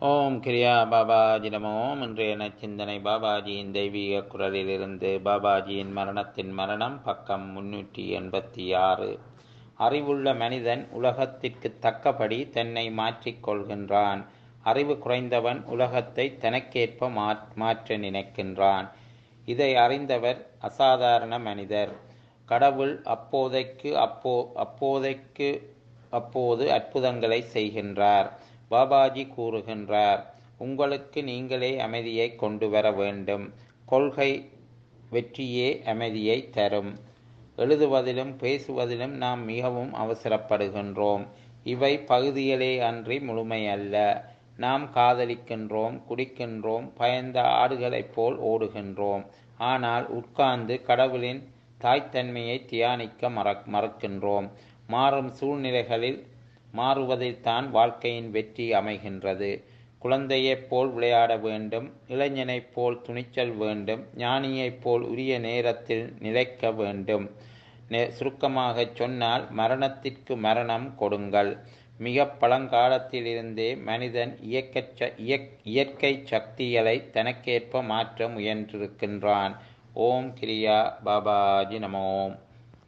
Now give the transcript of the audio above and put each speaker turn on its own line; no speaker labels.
ஓம் கிரியா பாபாஜி நமோம் இன்றைய நச்சிந்தனை பாபாஜியின் தெய்வீக குரலிலிருந்து பாபாஜியின் மரணத்தின் மரணம் பக்கம் முன்னூற்றி எண்பத்தி ஆறு அறிவுள்ள மனிதன் உலகத்திற்கு தக்கபடி தன்னை மாற்றிக்கொள்கின்றான் அறிவு குறைந்தவன் உலகத்தை தனக்கேற்ப மாற்ற நினைக்கின்றான் இதை அறிந்தவர் அசாதாரண மனிதர் கடவுள் அப்போதைக்கு அப்போ அப்போதைக்கு அப்போது அற்புதங்களை செய்கின்றார் பாபாஜி கூறுகின்றார் உங்களுக்கு நீங்களே அமைதியை கொண்டு வர வேண்டும் கொள்கை வெற்றியே அமைதியை தரும் எழுதுவதிலும் பேசுவதிலும் நாம் மிகவும் அவசரப்படுகின்றோம் இவை பகுதிகளே அன்றி முழுமையல்ல நாம் காதலிக்கின்றோம் குடிக்கின்றோம் பயந்த ஆடுகளைப் போல் ஓடுகின்றோம் ஆனால் உட்கார்ந்து கடவுளின் தாய்த்தன்மையை தியானிக்க மற மறக்கின்றோம் மாறும் சூழ்நிலைகளில் மாறுவதில் தான் வாழ்க்கையின் வெற்றி அமைகின்றது குழந்தையைப் போல் விளையாட வேண்டும் இளைஞனைப் போல் துணிச்சல் வேண்டும் ஞானியைப் போல் உரிய நேரத்தில் நிலைக்க வேண்டும் சுருக்கமாகச் சொன்னால் மரணத்திற்கு மரணம் கொடுங்கள் மிக பழங்காலத்திலிருந்தே மனிதன் இயக்க இயற்கை சக்திகளை தனக்கேற்ப மாற்ற முயன்றிருக்கின்றான் ஓம் கிரியா பாபாஜி நமோம்